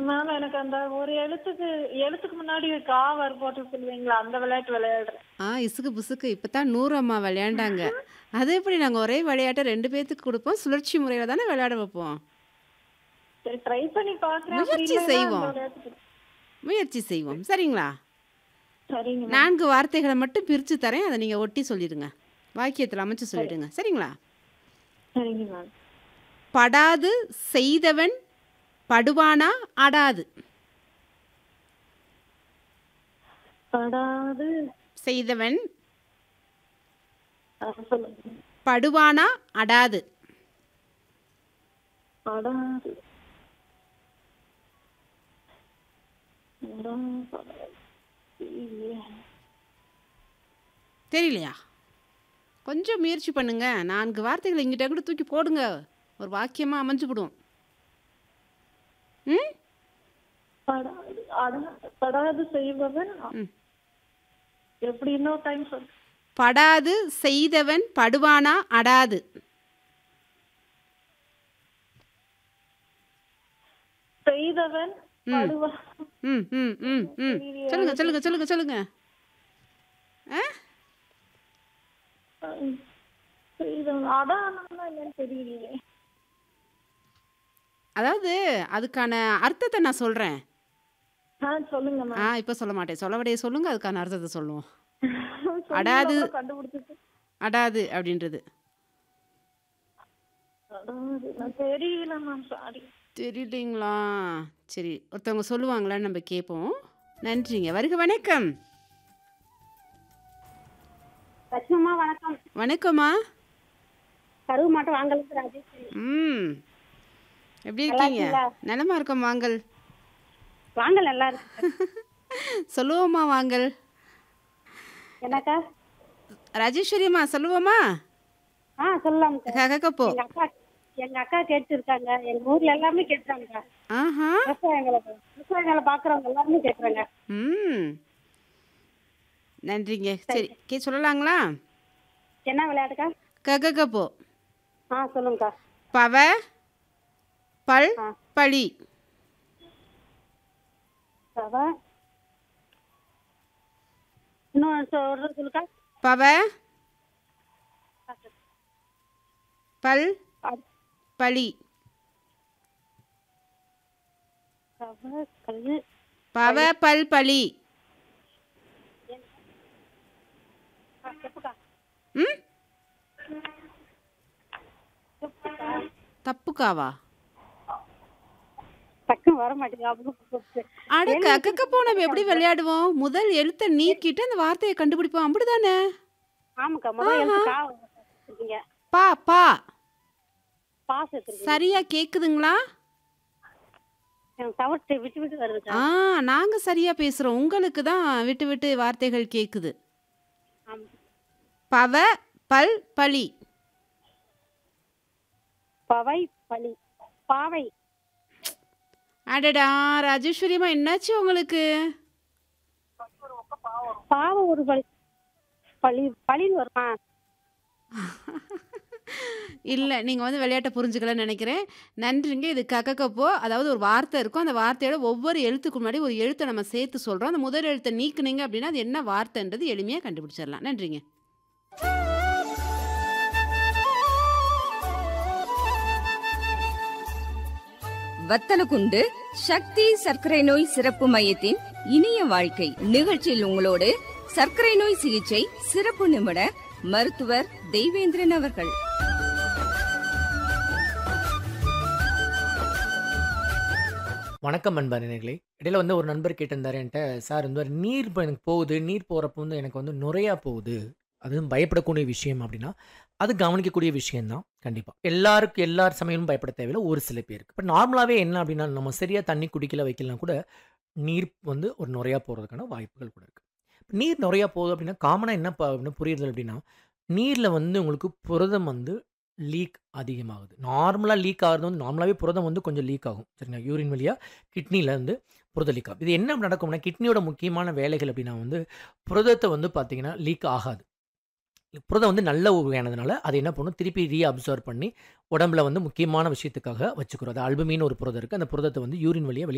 Ma'am எனக்கு அந்த ஒரு எழுத்துக்கு எழுத்துக்கு முன்னாடி கா வர போட்டு சொல்லுவீங்களா அந்த விளையாட்டு விளையாடுறேன் ஆ இசுக்கு புசுக்கு இப்போ தான் நூறு அம்மா விளையாண்டாங்க அது எப்படி நாங்கள் ஒரே விளையாட்டை ரெண்டு பேர்த்துக்கு கொடுப்போம் சுழற்சி முறையில் தானே விளையாட வைப்போம் சரி ட்ரை பண்ணி பாக்குறேன் அப்படி முயற்சி இல்லைன்னா செய்வோம். அந்த விளையாட்டுக்கு முயற்சி செய்வோம் சரிங்களா சரிங்க மேம் நான்கு வார்த்தைகளை மட்டும் பிரித்து தரேன் அதை நீங்கள் ஒட்டி சொல்லிடுங்க வாக்கியத்தில் அமைச்சு சொல்லிடுங்க சரிங்களா சரிங்க மேம் படாது செய்தவன் படுவானா அடாது படாது செய்தவன் அஹ் சொல்லுங்க படுவானா அடாது படாது படாது. இல்லையே. தெரியலையா கொஞ்சம் முயற்சி பண்ணுங்க நான்கு வார்த்தைகளை இங்கிட்ட கூட தூக்கி போடுங்க ஒரு வாக்கியமாக அமைஞ்சுவிடும் ம் படாது அடா- படாது செய்பவன் ம். எப்படி இன்னொரு டைம் சொல் படாது செய்தவன் படுவானா அடாது செய்தவன் படுவா ம் ம் ம் ம் சொல்லுங்க சொல்லுங்க சொல்லுங்க சொல்லுங்க ஆ செய்தவன் அடானா என்னன்னு தெரியலையே அதாவது அதுக்கான அர்த்தத்தை நான் சொல்கிறேன் ஆ சொல்லுங்க மேம் ஆ இப்போ சொல்ல மாட்டேன் சொல்லவடைய சொல்லுங்க அதுக்கான அர்த்தத்தை சொல்லுவோம் சொல்லுங்க, அடாது. அப்புறம் கண்டுபிடிச்சிட்டு அடாது அப்படின்றது அடாது நான் தெரியல மேம் சாரி தெரியலைங்களா சரி ஒருத்தவங்க சொல்லுவாங்களான்னு நம்ம கேட்போம் நன்றிங்க வருக வணக்கம் லட்சுமம்மா வணக்கம் வணக்கம்மா கருவு மாட்டம் வாங்கலுக்கு ராஜேஸ்வரி ம் எப்படி நல்லா இருக்கீங்க இருக்கீங்களா? நலமா இருக்கோம் வாங்கல் வாங்க நல்லா இருக்கு சொல்லுவோமா வாங்கல் என்னக்கா ராஜேஸ்வரியம்மா சொல்லுவோமா ஆ சொல்லலாம் ககக்கப்போ எங்க அக்கா எங்க அக்கா கேட்டுருக்காங்க எங்க ஊர்ல எல்லாமே கேட்டுறாங்க ஆஹா விவசாயங்களை விவசாயங்களை பாக்குறவங்க எல்லாருமே கேட்டுறாங்க ம் நன்றிங்க சரி கே சொல்லலாங்களா என்ன விளையாட்டுக்கா ககக்கப்போ ஆ சொல்லுங்கக்கா பவ பல் ஆ. பழி அவ இன்னும் சொல்றது சொல்லுக்கா பவ பல் பழி அவ கல்லு பவ பல் பழி ஆ, செப்புக்கா ம் தப்புக்காவா டக்குன்னு வர மாட்டேங்குது அவ்வளவு அட கக்கக்கப்போ நம்ம எப்படி விளையாடுவோம் முதல் எழுத்தை நீக்கிட்டு அந்த வார்த்தையை கண்டுபிடிப்போம் அப்படிதானே ஆமாக்கா முதல்ல எழுத்து கா இருக்கீங்க பா பா பாஸ் எடுத்துருக்கீங்க சரியா கேக்குதுங்களா எனக்கு தவிர்த்து விட்டு விட்டு வருதுக்கா ஆ நாங்க சரியா பேசுறோம் உங்களுக்கு தான் விட்டு விட்டு வார்த்தைகள் கேக்குது ஆமா பவ பல் பழி பவை பலி பாவை அடடா ராஜேஸ்வரியம்மா என்னாச்சு உங்களுக்கு பாவம் ஒரு பலி பழி பழின்னு வருமா இல்லை நீங்கள் வந்து விளையாட்டை புரிஞ்சுக்கலன்னு நினைக்கிறேன் நன்றிங்க இது கக்கக்கப்போ அதாவது ஒரு வார்த்தை இருக்கும் அந்த வார்த்தையோட ஒவ்வொரு எழுத்துக்கு முன்னாடி ஒரு எழுத்தை நம்ம சேர்த்து சொல்கிறோம் அந்த முதல் எழுத்தை நீக்குனீங்க அப்படின்னா அது என்ன வார்த்தைன்றது எளிமையாக கண்டுபிடிச்சிடலாம் நன்றிங்க வத்தலகுண்டு சக்தி சர்க்கரை நோய் சிறப்பு மையத்தின் இனிய வாழ்க்கை நிகழ்ச்சியில் உங்களோடு சர்க்கரை நோய் சிகிச்சை சிறப்பு நிபுணர் மருத்துவர் தெய்வேந்திரன் அவர்கள் வணக்கம் அன்பாரினர்களே இடையில வந்து ஒரு நண்பர் கேட்டிருந்தாரு என்கிட்ட சார் இந்த மாதிரி நீர் இப்போ எனக்கு போகுது நீர் போகிறப்போ வந்து எனக்கு வந்து நுரையா போகுது அதுவும் பயப்படக்கூடிய விஷயம் அப்படின்னா அது கவனிக்கக்கூடிய விஷயம்தான் கண்டிப்பாக எல்லாருக்கும் எல்லார் சமயமும் பயப்பட தேவையில்லை ஒரு சில பேருக்கு இப்போ நார்மலாகவே என்ன அப்படின்னா நம்ம சரியாக தண்ணி குடிக்கல வைக்கலாம் கூட நீர் வந்து ஒரு நுரையா போகிறதுக்கான வாய்ப்புகள் கூட இருக்குது நீர் நுரையா போகுது அப்படின்னா காமனாக என்ன ப- என்ன புரியுது அப்படின்னா நீரில் வந்து உங்களுக்கு புரதம் வந்து லீக் அதிகமாகுது நார்மலாக லீக் ஆகிறது வந்து நார்மலாகவே புரதம் வந்து கொஞ்சம் லீக் ஆகும் சரிங்களா யூரின் வழியாக கிட்னியில் வந்து புரத லீக் ஆகும் இது என்ன நடக்கும்னா கிட்னியோட முக்கியமான வேலைகள் அப்படின்னா வந்து புரதத்தை வந்து பார்த்தீங்கன்னா லீக் ஆகாது புரதம் வந்து நல்ல வகையானதுனால அது என்ன பண்ணும் திருப்பி ரீ அப்சர்வ் பண்ணி உடம்புல வந்து முக்கியமான விஷயத்துக்காக வச்சுக்கிறோம் அது அல்புமின்னு ஒரு புரதம் இருக்குது அந்த புரதத்தை வந்து யூரின் வழியாக வெளியே